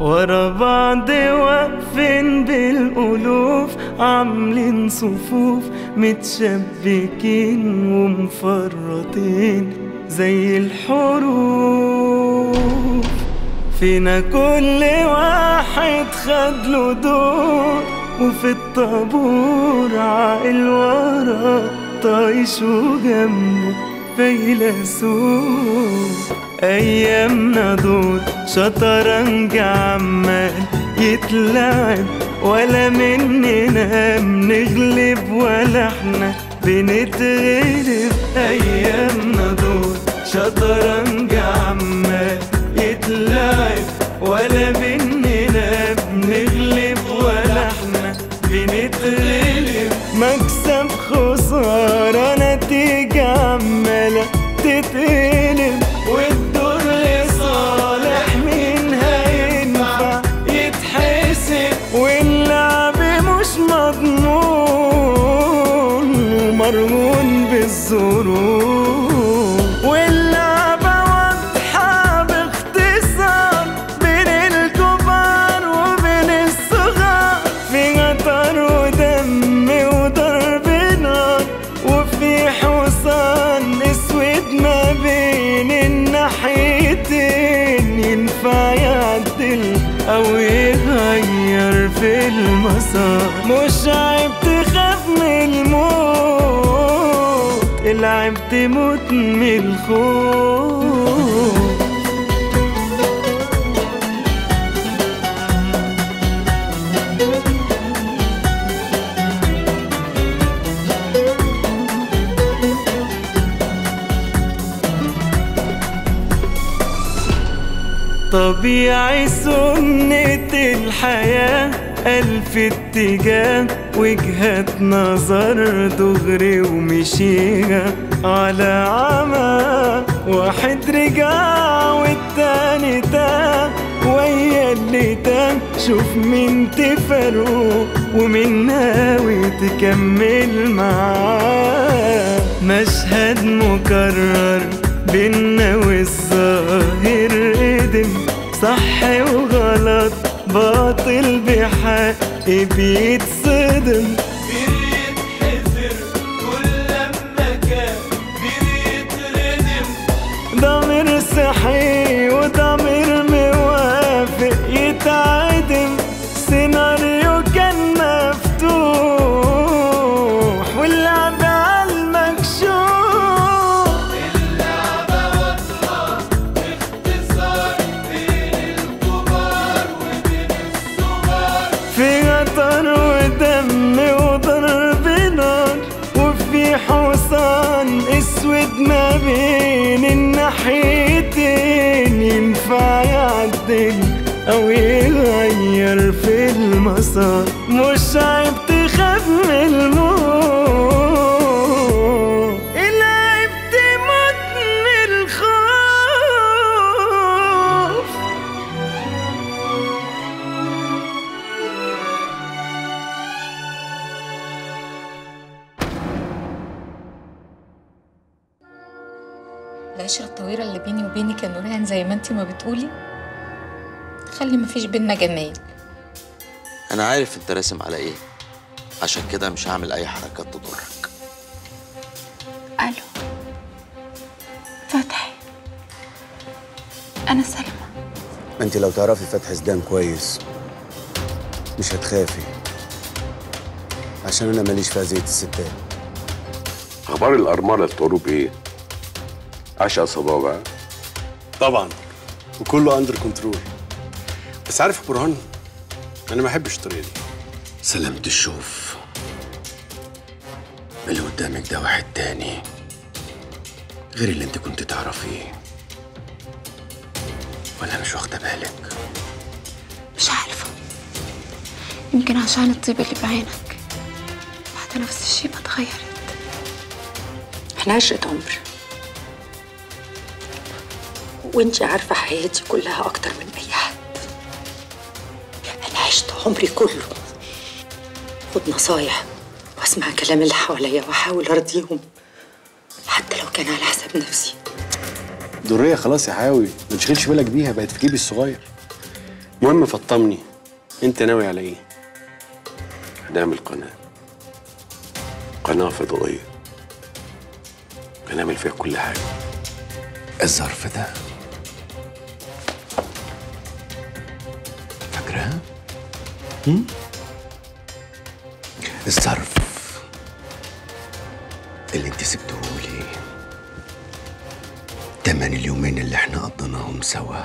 ورا بعض واقفين بالألوف عاملين صفوف متشبكين ومفرطين زي الحروف فينا كل واحد خد له دور وفي الطابور عاقل ورا طايش وجنبه فيلسوف أيامنا دول شطرنج عمال يتلعب ولا مننا بنغلب ولا احنا بنتغلب أيامنا دول شطرنج عمال يتلعب ولا مننا بنغلب ولا احنا بنتغلب مكسب خسارة نتيجة عمالة تتقلب والدور لصالح مين هينفع يتحسب واللعب مش مضمون ومرهون بالظروف واللعبة واضحة باختصار بين الكبار وبين الصغار في قطر ودم وضرب نار وفي حصان اسود ما بين الناحيتين ينفع يعدل او يغير في المسار مش عيب تخاف من الموت العيب تموت من الخوف طبيعي سنة الحياة ألف اتجاه وجهات نظر دغري ومشيها على عمى واحد رجع والتاني تاه ويا اللي تاه شوف مين تفرقه ومين ناوي تكمل معاه مشهد مكرر بينا والظاهر قدم صح وغلط باطل بحق بيتصدم بيتحفر كل لما كان بيتردم ضمير صحي وضمير موافق يتعدم سيناريو كان مفتوح واللعب على المكشوف في قطر ودم وضرب نار وفي حصان اسود ما بين الناحيتين ينفع يعدل او يغير في المسار مش عيب تخاف من الموت العيب تموت من الخوف العشرة الطويلة اللي بيني وبينك يا نورهان زي ما انتي ما بتقولي خلي مفيش بينا جمال انا عارف انت راسم على ايه عشان كده مش هعمل اي حركات تضرك الو فتحي انا سلمى ما انت لو تعرفي فتح زدان كويس مش هتخافي عشان انا ماليش في اذية الستات اخبار الارمله الطروب ايه عشا صبابه طبعا وكله اندر كنترول بس عارف يا برهان انا ما بحبش الطريقه دي سلامة الشوف اللي قدامك ده واحد تاني غير اللي انت كنت تعرفيه ولا مش واخده بالك مش عارفة يمكن عشان الطيب اللي بعينك بعد نفس الشيء ما اتغيرت احنا عشرة عمر وانتي عارفة حياتي كلها أكتر من أي حد أنا عشت عمري كله خد نصايح واسمع كلام اللي حواليا واحاول ارضيهم حتى لو كان على حساب نفسي درية خلاص يا حاوي ما تشغلش بالك بيها بقت في جيبي الصغير المهم فطمني انت ناوي على ايه هنعمل قناة قناة فضائية هنعمل فيها كل حاجة الظرف ده فاكرها؟ هم؟ الظرف اللي انت سبتهولي تمن اليومين اللي احنا قضيناهم سوا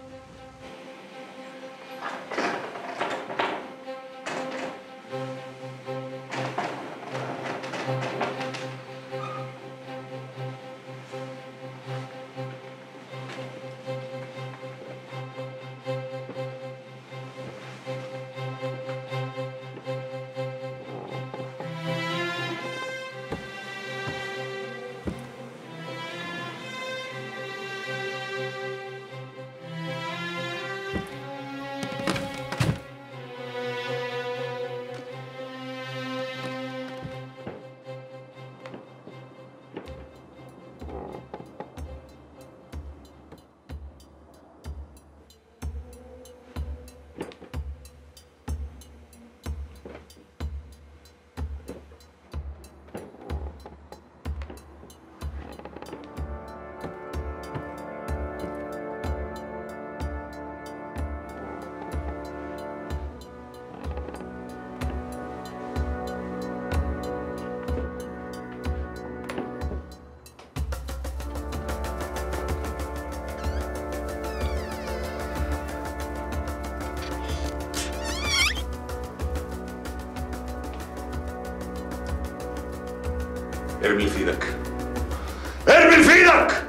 ارمي اللي في ايدك ارمي اللي في ايدك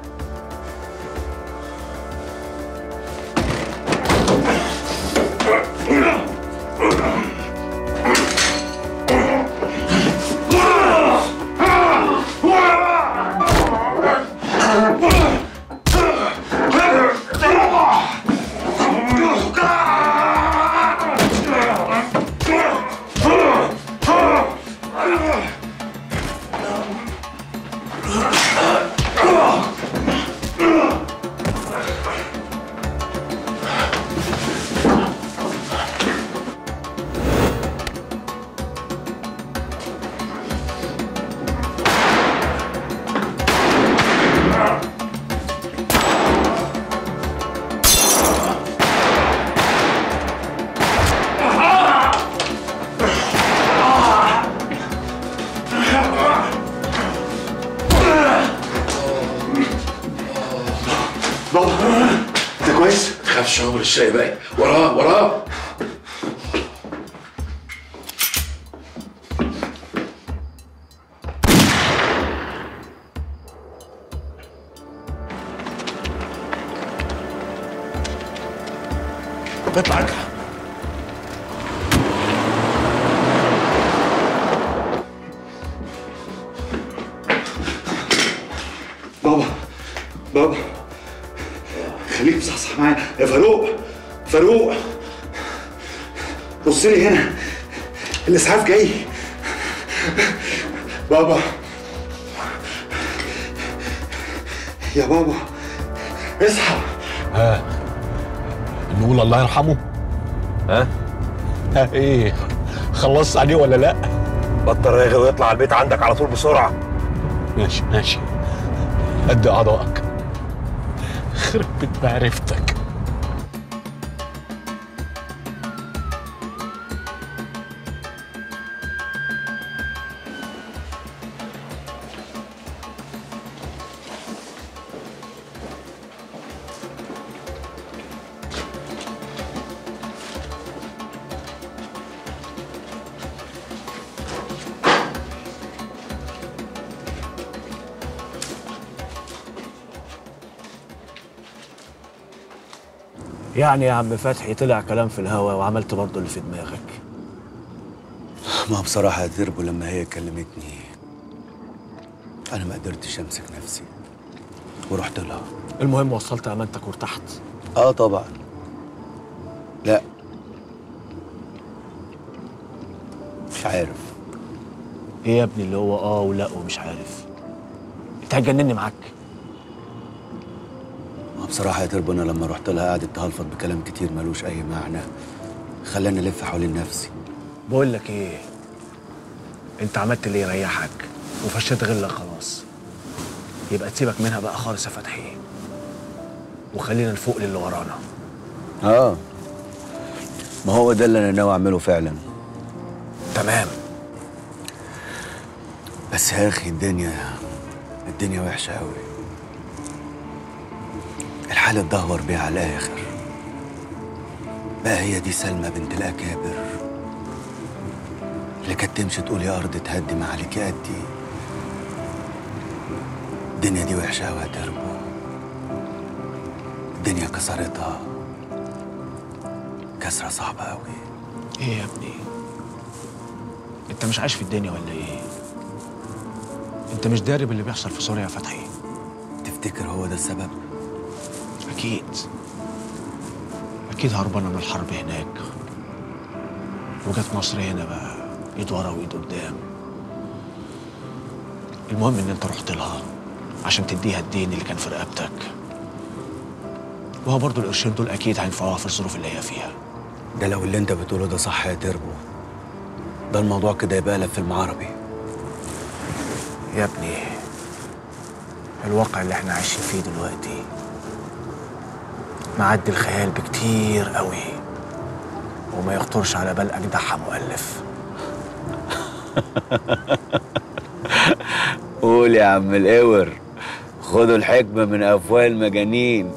انت كويس؟ تخافش شغل الشاي باقي وراه وراه اطلع اطلع بابا بابا خليك مصحصح معايا يا فاروق فاروق بص لي هنا الاسعاف جاي بابا يا بابا اصحى نقول الله يرحمه ها ها ايه خلصت عليه ولا لا بطل رغي ويطلع البيت عندك على طول بسرعه ماشي ماشي قد اعضائك خرب بيت معرفتك يعني يا عم فتحي طلع كلام في الهوا وعملت برضه اللي في دماغك ما بصراحة يا تربو لما هي كلمتني أنا ما قدرتش أمسك نفسي ورحت لها المهم وصلت امانتك وارتحت آه طبعا لا مش عارف ايه يا ابني اللي هو اه ولا ومش عارف انت هتجنني معاك ما بصراحة يا تربو أنا لما رحت لها قعدت تهلفط بكلام كتير ملوش أي معنى خلاني ألف حوالين نفسي بقول لك ايه انت عملت اللي يريحك وفشيت غلك خلاص يبقى تسيبك منها بقى خالص يا فتحي وخلينا نفوق للي ورانا آه ما هو ده اللي أنا ناوي أعمله فعلا تمام بس يا أخي الدنيا الدنيا وحشة أوي الحال اتدهور بيها على الآخر بقى هي دي سلمى بنت الأكابر اللي كانت تمشي تقول يا أرض تهدي ما عليك أدي الدنيا دي وحشة أوي يا تربو الدنيا كسرتها كسرة صعبة أوي ايه يا ابني انت مش عايش في الدنيا ولا ايه انت مش داري باللي بيحصل في سوريا يا فتحي تفتكر هو ده السبب؟ اكيد اكيد هربانه من الحرب هناك وجت مصر هنا بقى ايد ورا وايد قدام المهم ان انت رحت لها عشان تديها الدين اللي كان في رقبتك وهو برضه القرشين دول اكيد هينفعوها في الظروف اللي هي فيها ده لو اللي انت بتقوله ده صح يا تربو ده الموضوع كده يبقى قلب فيلم عربي يا ابني الواقع اللي احنا عايشين فيه دلوقتي معدي الخيال بكتير قوي وما يخطرش على بال اجدعها مؤلف قول يا عم القور خدوا الحكمة من أفواه المجانين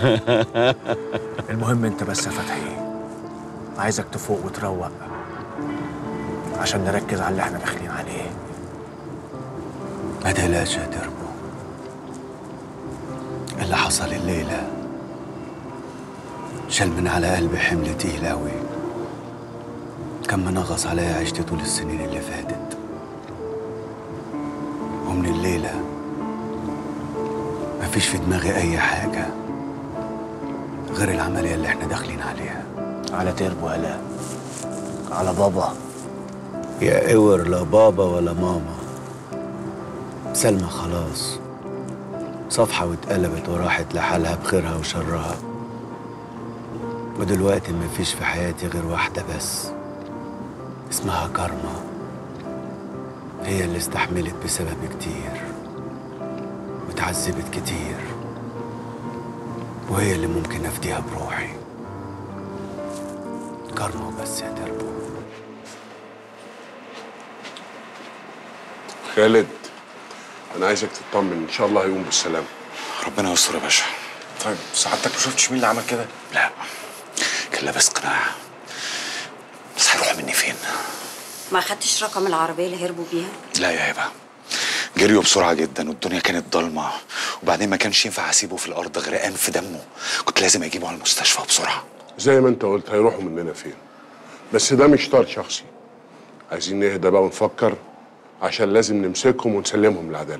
المهم انت بس يا فتحي عايزك تفوق وتروق عشان نركز على اللي احنا داخلين عليه ما تقلقش يا تربو اللي حصل الليلة شال من على قلبي حمل تقيل أوي كان منغص عليا عشت طول السنين اللي فاتت ومن الليلة مفيش في دماغي أي حاجة غير العملية اللي احنا داخلين عليها على تربو هلا على بابا يا قور لا بابا ولا ماما سلمى خلاص صفحة واتقلبت وراحت لحالها بخيرها وشرها ودلوقتي مفيش في حياتي غير واحدة بس اسمها كارما هي اللي استحملت بسبب كتير وتعذبت كتير وهي اللي ممكن افديها بروحي كارما وبس يا تربو خالد انا عايزك تطمن ان شاء الله هيقوم بالسلامه ربنا يستر يا باشا طيب سعادتك ما شفتش مين اللي عمل كده؟ لا كان لابس قناع بس هيروح مني فين ما خدتش رقم العربية اللي هربوا بيها لا يا هبه جريوا بسرعه جدا والدنيا كانت ضلمه وبعدين ما كانش ينفع اسيبه في الارض غرقان في دمه كنت لازم اجيبه على المستشفى بسرعه زي ما انت قلت هيروحوا مننا فين بس ده مش طار شخصي عايزين نهدى بقى ونفكر عشان لازم نمسكهم ونسلمهم للعداله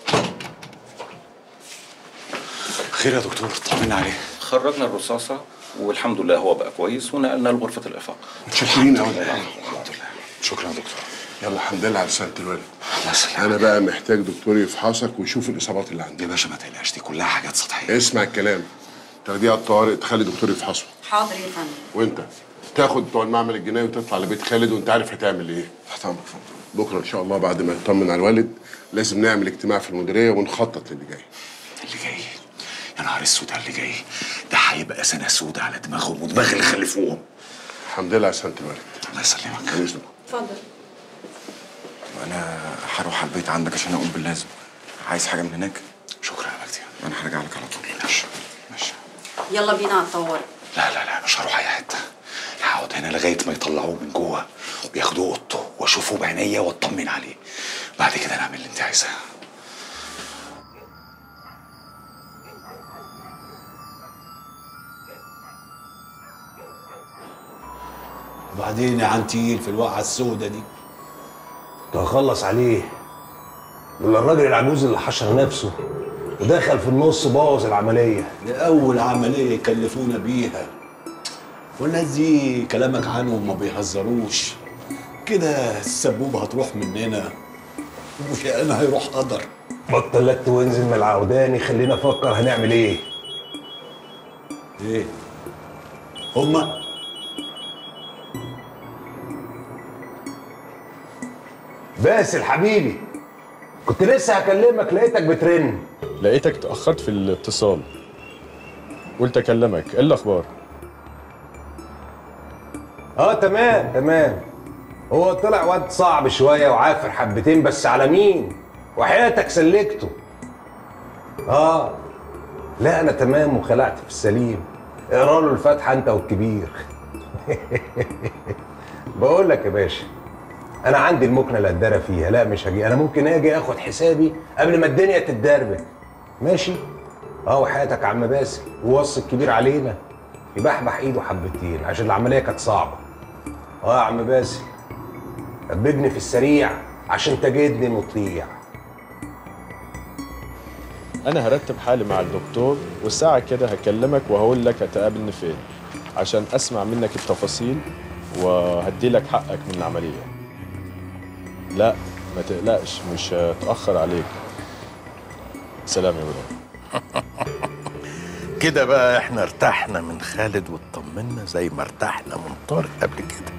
خير يا دكتور طمنا عليه خرجنا الرصاصة والحمد لله هو بقى كويس ونقلنا لغرفة الإفاقة متشكرين قوي الحمد لله شكرا يا دكتور يلا الحمد لله على سلامة الولد الله يسلمك انا بقى محتاج دكتور يفحصك ويشوف الاصابات اللي عندك يا باشا ما تقلقش دي كلها حاجات سطحيه اسمع الكلام تاخديه على الطوارئ تخلي دكتور يفحصه حاضر يا فندم وانت تاخد بتوع المعمل الجنائي وتطلع لبيت خالد وانت عارف هتعمل ايه تحت امرك بكره ان شاء الله بعد ما يطمن على الوالد لازم نعمل اجتماع في المديريه ونخطط للي جاي اللي جاي يا نهار اسود على اللي جاي ده هيبقى سنه سودة على دماغهم ودماغ اللي خلفوهم الحمد لله على سلامة الوالد الله يسلمك عن اذنك اتفضل انا هروح على البيت عندك عشان اقوم باللازم عايز حاجه من هناك شكرا يا مجدي انا هرجع لك على طول ماشي ماشي يلا بينا على الطوارئ لا لا لا مش هروح اي حته هقعد هنا لغايه ما يطلعوه من جوه وياخدوه اوضته واشوفه بعينيا واطمن عليه بعد كده نعمل اللي انت عايزاه وبعدين يا عم تقيل في الوقعه السوداء دي تخلص عليه ولا الراجل العجوز اللي حشر نفسه ودخل في النص بوظ العمليه دي اول عمليه يكلفونا بيها والناس دي كلامك عنهم ما بيهزروش كده السبوبه هتروح مننا وشقنا هيروح قدر بطل لك وانزل من العوداني خلينا افكر هنعمل ايه ايه هما باسل حبيبي كنت لسه هكلمك لقيتك بترن لقيتك تأخرت في الاتصال قلت أكلمك إيه الأخبار؟ اه تمام تمام هو طلع واد صعب شويه وعافر حبتين بس على مين وحياتك سلكته اه لا انا تمام وخلعت في السليم اقرا له الفاتحه انت والكبير بقول لك يا باشا انا عندي المكنه اللي اتدرى فيها لا مش هجي انا ممكن اجي اخد حسابي قبل ما الدنيا تتدربك ماشي اه وحياتك يا عم باسل ووصي الكبير علينا يبحبح ايده حبتين عشان العمليه كانت صعبه اه يا عم باسل قببني في السريع عشان تجدني مطيع أنا هرتب حالي مع الدكتور والساعة كده هكلمك وهقول لك هتقابلني فين عشان أسمع منك التفاصيل وهدي لك حقك من العملية لا ما تقلقش مش هتأخر عليك سلام يا ولاد كده بقى احنا ارتحنا من خالد واطمنا زي ما ارتحنا من طارق قبل كده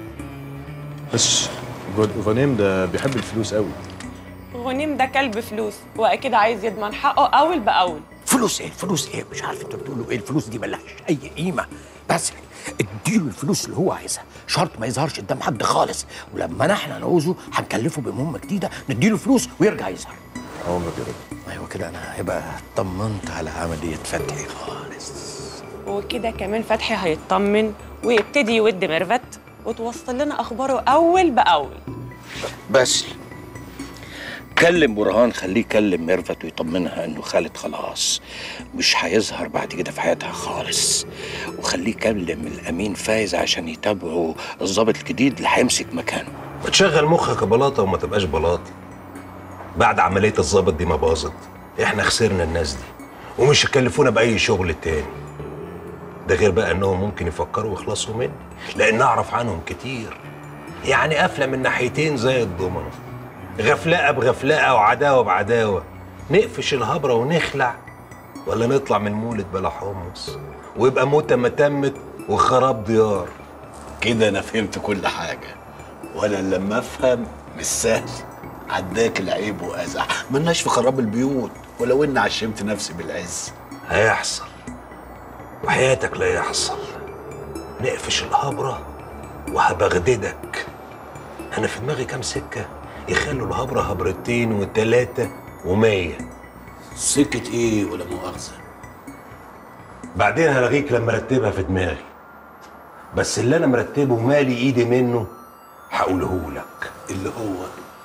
بس جود غنيم ده بيحب الفلوس قوي غنيم ده كلب فلوس واكيد عايز يضمن حقه اول باول فلوس ايه فلوس ايه مش عارف انتوا بتقولوا ايه الفلوس دي ملهاش اي قيمه بس اديله الفلوس اللي هو عايزها شرط ما يظهرش قدام حد خالص ولما احنا نعوزه هنكلفه بمهمه جديده نديله فلوس ويرجع يظهر هو كده ايوه كده انا هيبقى طمنت على عمليه فتحي خالص وكده كمان فتحي هيطمن ويبتدي يود ميرفت وتوصل لنا اخباره اول باول بس كلم برهان خليه يكلم ميرفت ويطمنها انه خالد خلاص مش هيظهر بعد كده في حياتها خالص وخليه يكلم الامين فايز عشان يتابعوا الضابط الجديد اللي هيمسك مكانه ما تشغل مخك يا بلاطه وما تبقاش بلاط بعد عمليه الظابط دي ما باظت احنا خسرنا الناس دي ومش هيكلفونا باي شغل تاني ده غير بقى انهم ممكن يفكروا يخلصوا مني لان اعرف عنهم كتير يعني قافله من ناحيتين زي الضمنه غفلقه بغفلقه وعداوه بعداوه نقفش الهبره ونخلع ولا نطلع من مولد بلا حمص ويبقى موته ما تمت وخراب ديار كده انا فهمت كل حاجه وانا لما افهم مش سهل عداك العيب وازع ملناش في خراب البيوت ولو اني عشمت نفسي بالعز هيحصل وحياتك لا يحصل نقفش الهبرة وهبغددك أنا في دماغي كام سكة يخلوا الهبرة هبرتين وتلاتة ومية سكة إيه ولا مؤاخذة؟ بعدين هلغيك لما ارتبها في دماغي بس اللي أنا مرتبه مالي إيدي منه هقوله لك اللي هو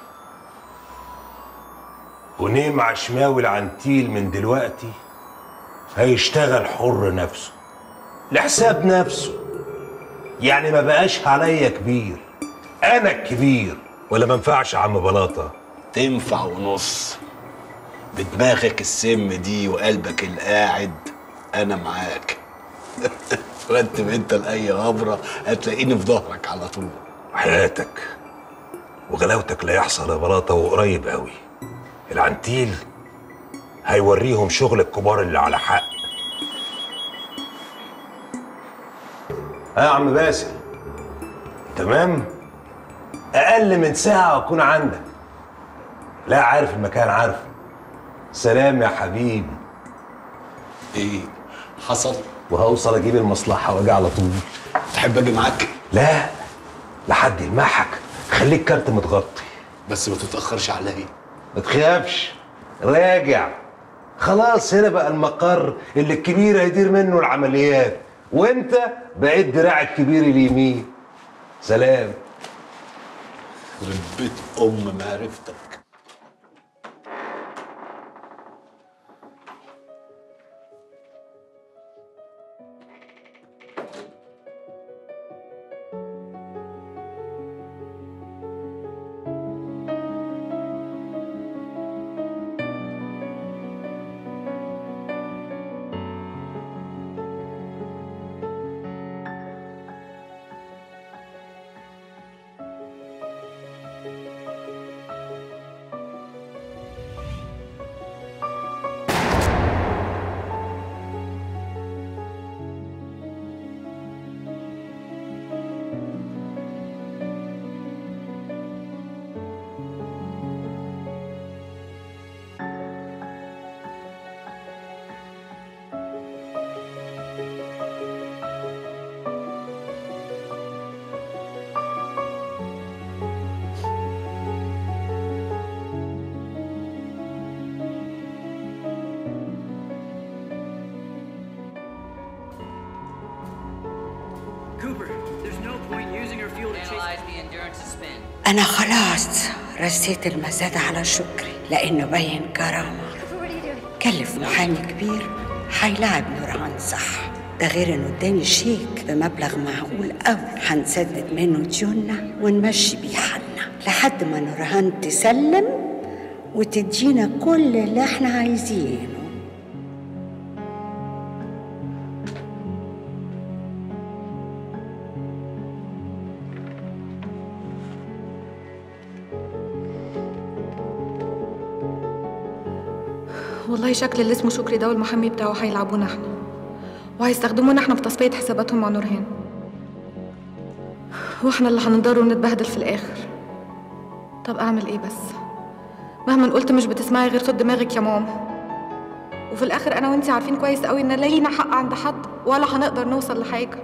ونيم عشماوي العنتيل من دلوقتي هيشتغل حر نفسه لحساب نفسه يعني ما بقاش عليا كبير انا الكبير ولا ما ينفعش يا عم بلاطه تنفع ونص بدماغك السم دي وقلبك القاعد انا معاك رتب انت لاي غبره هتلاقيني في ظهرك على طول حياتك وغلاوتك لا يحصل يا بلاطه وقريب قوي العنتيل هيوريهم شغل الكبار اللي على حق ها يا عم باسل تمام اقل من ساعه واكون عندك لا عارف المكان عارف سلام يا حبيبي ايه حصل وهوصل اجيب المصلحه واجي على طول تحب اجي معاك لا لحد يلمحك خليك كارت متغطي بس ما تتاخرش عليا ما تخافش راجع خلاص هنا بقى المقر اللي الكبير هيدير منه العمليات وانت بقيت دراع الكبير اليمين سلام ربيت ام معرفتك أنا خلاص رسيت المزاد على شكري لأنه بين كرامة كلف محامي كبير هيلاعب نورهان صح ده غير انه اداني شيك بمبلغ معقول قوي هنسدد منه ديوننا ونمشي بيه حالنا لحد ما نورهان تسلم وتدينا كل اللي احنا عايزينه والله شكل اللي اسمه شكري ده والمحامي بتاعه هيلعبونا احنا وهيستخدمونا احنا في تصفية حساباتهم مع نورهان واحنا اللي هنضر ونتبهدل في الآخر طب أعمل إيه بس مهما قلت مش بتسمعي غير صوت دماغك يا ماما وفي الآخر أنا وأنتي عارفين كويس قوي إن لا لينا حق عند حد ولا هنقدر نوصل لحاجة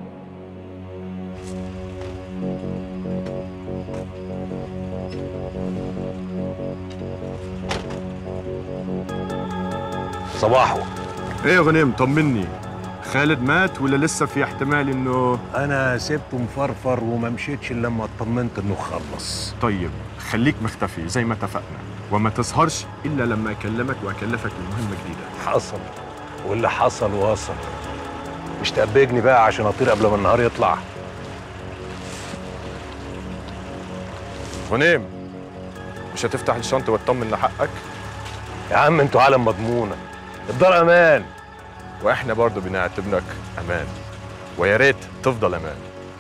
صباحو ايه يا غنيم طمني خالد مات ولا لسه في احتمال انه انا سبته مفرفر وما مشيتش الا لما اطمنت انه خلص طيب خليك مختفي زي ما اتفقنا وما تسهرش الا لما اكلمك واكلفك بمهمه جديده حصل واللي حصل وصل مش تأبجني بقى عشان اطير قبل ما النهار يطلع غنيم مش هتفتح الشنطه وتطمن لحقك يا عم انتوا عالم مضمونه الدار امان واحنا برضه بنعتبرك امان ويا ريت تفضل امان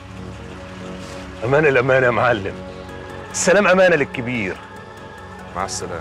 امان الامان يا معلم السلام امانه للكبير مع السلامه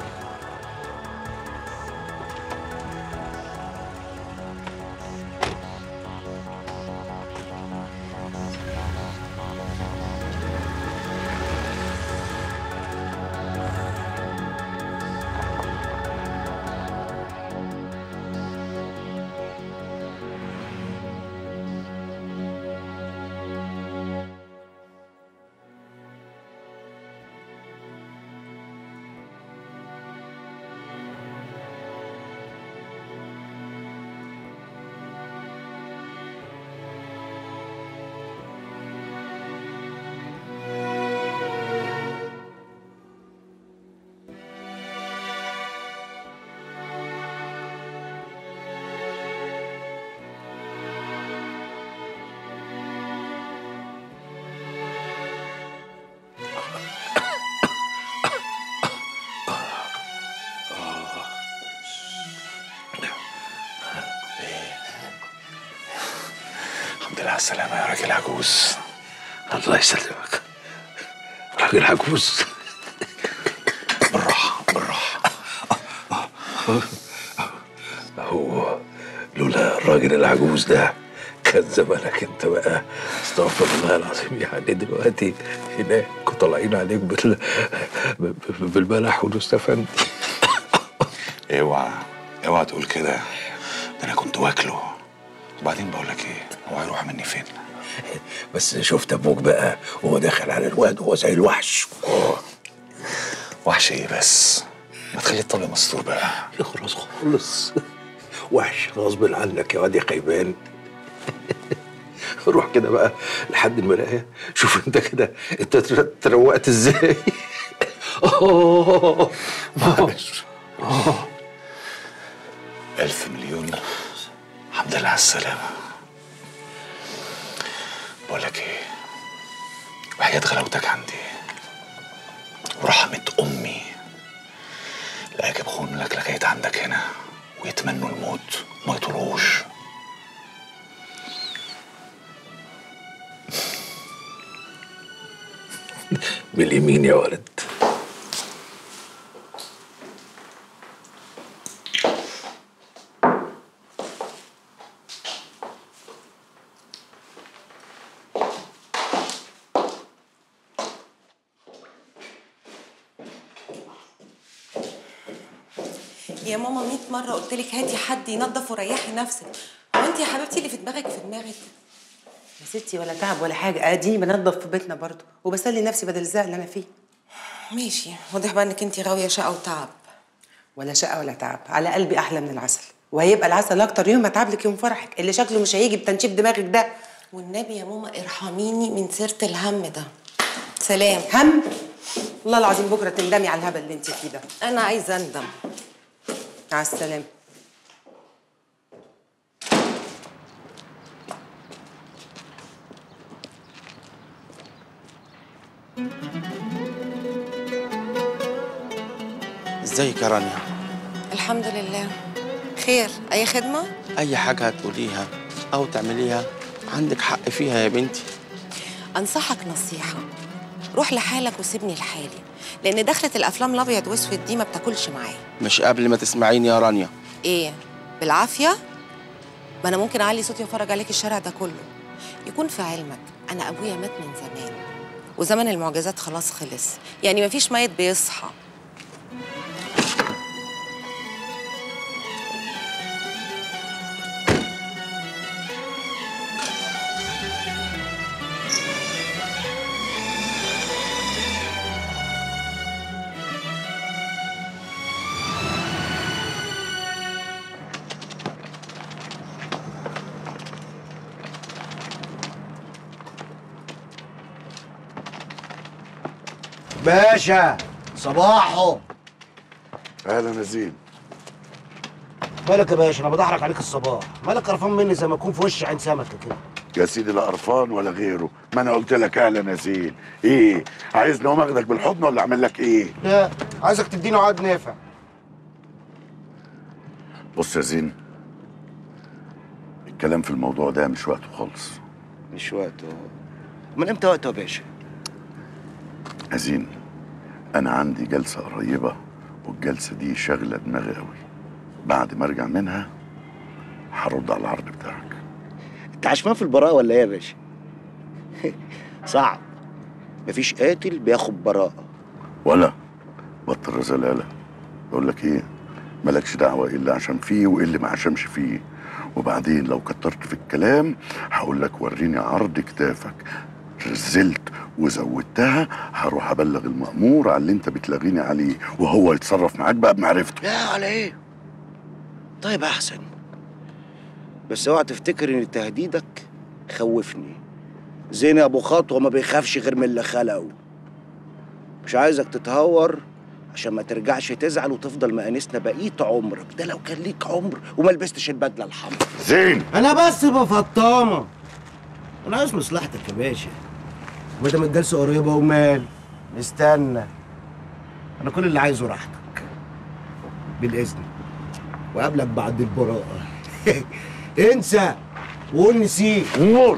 الحمد لله على السلامة يا راجل عجوز الله يسلمك راجل عجوز بالراحة بالراحة هو لولا الراجل العجوز ده كان زمانك انت بقى استغفر الله العظيم يعني دلوقتي هناك طالعين عليك بال... بالبلح والمستفندي اوعى اوعى تقول كده ده انا كنت واكله وبعدين بقول لك ايه هو هيروح مني فين بس شفت ابوك بقى وهو داخل على الواد وهو زي الوحش وحش ايه بس ما تخلي الطبل مستور بقى يخلص خالص وحش غصب عنك يا واد يا خيبان روح كده بقى لحد المرايه شوف انت كده انت تر- تروقت ازاي أوه. آه. ألف مليون الحمد لله على السلامة بقول لك ايه وحياة غلاوتك عندي ورحمة أمي لا أجيب خون لك لغاية عندك هنا ويتمنوا الموت ما يطولوش باليمين يا ولد يا ماما 100 مرة قلت لك هاتي حد ينظف وريحي نفسك هو انت يا حبيبتي اللي في دماغك في دماغك يا ستي ولا تعب ولا حاجه اديني بنضف في بيتنا برضه وبسلي نفسي بدل الزهق اللي انا فيه ماشي واضح بقى انك انت غاوية شقة وتعب ولا شقه ولا تعب على قلبي احلى من العسل وهيبقى العسل اكتر يوم ما اتعب لك يوم فرحك اللي شكله مش هيجي بتنشيف دماغك ده والنبي يا ماما ارحميني من سيرة الهم ده سلام هم والله العظيم بكره تندمي على الهبل اللي انت فيه ده انا عايزه اندم مع السلامه ازيك يا رانيا الحمد لله خير اي خدمه اي حاجه هتقوليها او تعمليها عندك حق فيها يا بنتي انصحك نصيحه روح لحالك وسيبني لحالي لان دخلة الافلام الابيض واسود دي ما بتاكلش معايا مش قبل ما تسمعيني يا رانيا ايه بالعافيه ما انا ممكن اعلي صوتي وافرج عليك الشارع ده كله يكون في علمك انا ابويا مات من زمان وزمن المعجزات خلاص خلص يعني مفيش ميت بيصحى باشا صباحو اهلا نزيل مالك يا باشا انا بضحك عليك الصباح مالك قرفان مني زي ما اكون في وش عين سمكه كده يا سيدي لا قرفان ولا غيره ما انا قلت لك اهلا يا زين ايه عايزني اقوم اخدك بالحضن ولا اعمل لك ايه لا عايزك تديني عقد نافع بص يا زين الكلام في الموضوع ده مش وقته خالص مش وقته من امتى وقته يا باشا يا زين انا عندي جلسه قريبه والجلسه دي شاغله دماغي قوي بعد ما ارجع منها هرد على العرض بتاعك انت عشمان في البراءه ولا ايه يا باشا صعب مفيش قاتل بياخد براءه ولا بطل رزلالة بقول لك ايه مالكش دعوة ايه اللي عشان فيه وايه اللي ما عشمش فيه وبعدين لو كترت في الكلام هقول لك وريني عرض كتافك رزلت وزودتها هروح ابلغ المأمور على اللي انت بتلاغيني عليه وهو يتصرف معاك بقى بمعرفته لا على ايه طيب احسن بس اوعى تفتكر ان تهديدك خوفني زين ابو خطوه ما بيخافش غير من اللي خلقه مش عايزك تتهور عشان ما ترجعش تزعل وتفضل مقانسنا بقيه عمرك ده لو كان ليك عمر وما لبستش البدله الحمراء زين انا بس بفطامه انا عايز مصلحتك يا باشا ما دام الجلسه قريبه ومال استنى انا كل اللي عايزه راحتك بالاذن وقابلك بعد البراءه انسى وقول نسيت نور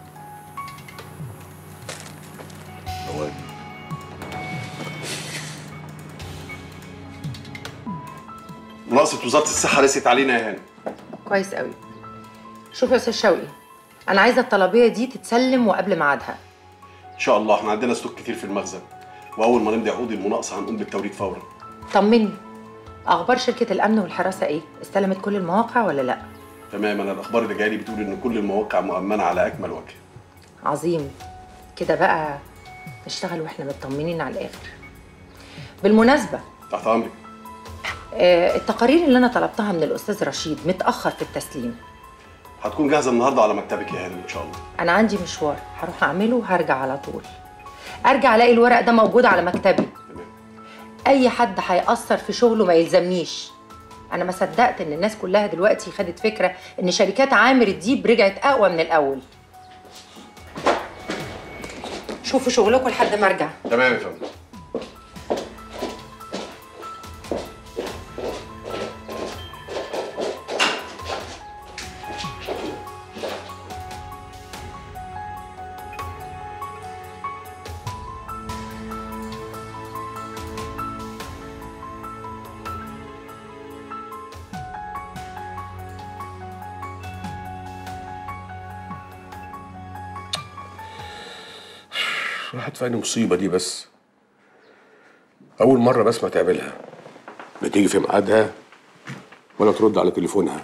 مناقصة وزارة الصحة رست علينا يا هاني كويس قوي شوف يا استاذ شوقي انا عايزه الطلبيه دي تتسلم وقبل ميعادها إن شاء الله احنا عندنا ستوك كتير في المخزن وأول ما نمضي عقود المناقصة هنقوم بالتوريد فورا طمني اخبار شركه الامن والحراسه ايه استلمت كل المواقع ولا لا تمام أنا الأخبار اللي جايلي بتقول إن كل المواقع مؤمنة على أكمل وجه عظيم كده بقى نشتغل واحنا مطمنين على الاخر بالمناسبه تحت أمرك آه، التقارير اللي انا طلبتها من الاستاذ رشيد متاخر في التسليم هتكون جاهزة النهاردة على مكتبك يا هاني إن شاء الله انا عندي مشوار هروح اعمله وهرجع على طول ارجع الاقي الورق ده موجود على مكتبي اي حد هيأثر في شغله ما يلزمنيش انا ما صدقت ان الناس كلها دلوقتي خدت فكره ان شركات عامر الديب رجعت اقوى من الاول شوفوا شغلكم لحد ما ارجع تمام يا فندم راحت في عيني مصيبة دي بس أول مرة بسمع تعملها لا تيجي في ميعادها ولا ترد على تليفونها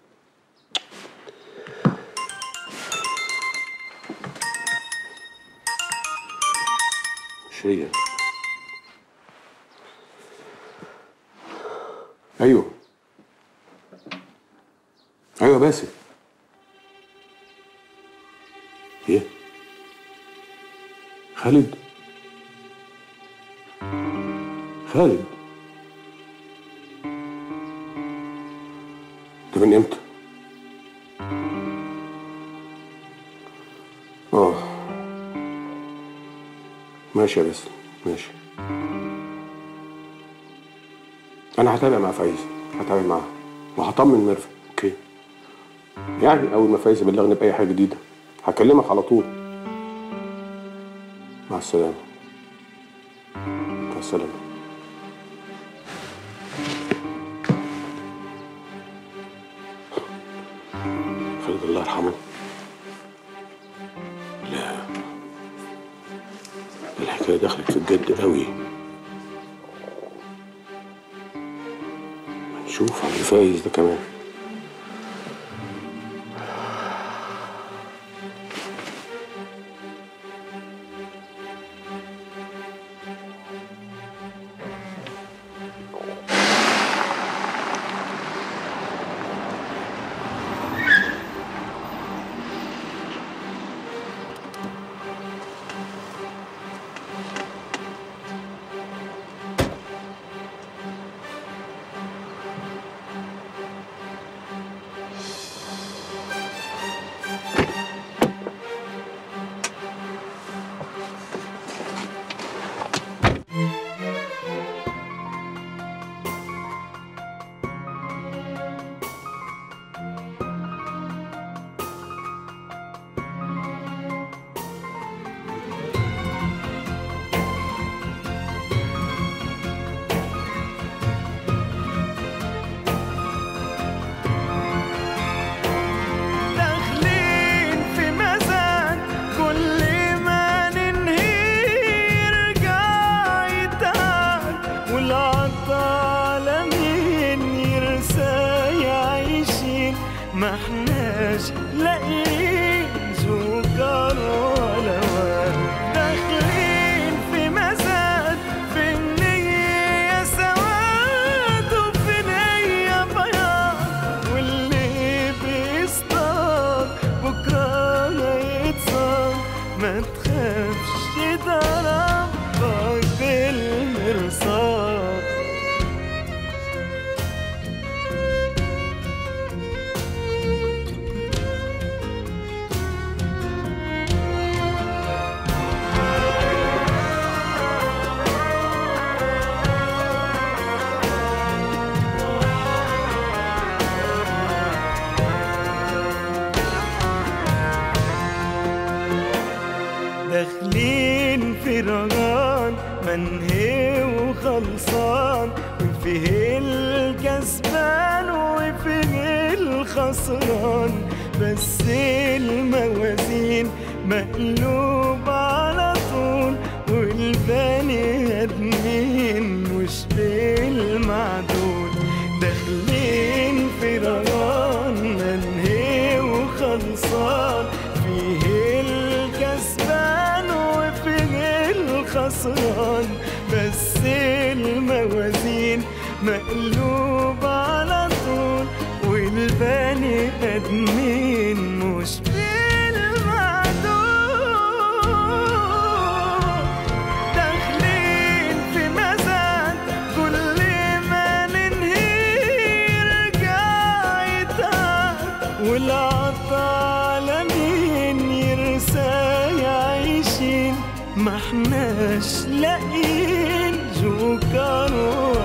مش هي أيوه أيوه باسل إيه خالد خالد ده من امتى؟ اه ماشي يا باسل ماشي انا هتابع مع فايزه هتابع معاها وهطمن ميرفت اوكي يعني اول ما فايزه بلغني باي حاجه جديده هكلمك على طول مع السلامه مع السلامه خالد الله يرحمه لا الحكايه دخلت في الجد قوي نشوف عم فايز ده كمان داخلين في مزاد كل ما ننهي يرجع يتعب والعطالة مين يرسى يعيشين ما احناش لاقيين سكر ولا ورد داخلين في مزاد في النية سواد وفي نية بياض واللي بيصطاد بكرة ما يتصاب ما تخافش ده ربك بالمرصاد داخلين في رجان منهي وخلصان وفيه الكسبان وفيه الخسران بس الموازين مقلوب على طول والبني ادمين مش بالمعدول داخلين في رجان منهي وخلصان فيه الكسبان وفيه الخسران بس الموازين مقلوب على طول والبني ادمين مش بالمعدول داخلين في مزاد كل ما ننهي يرجع يتعب والعطالة مين يرسى يعيشين ما احناش لاقيين جوكر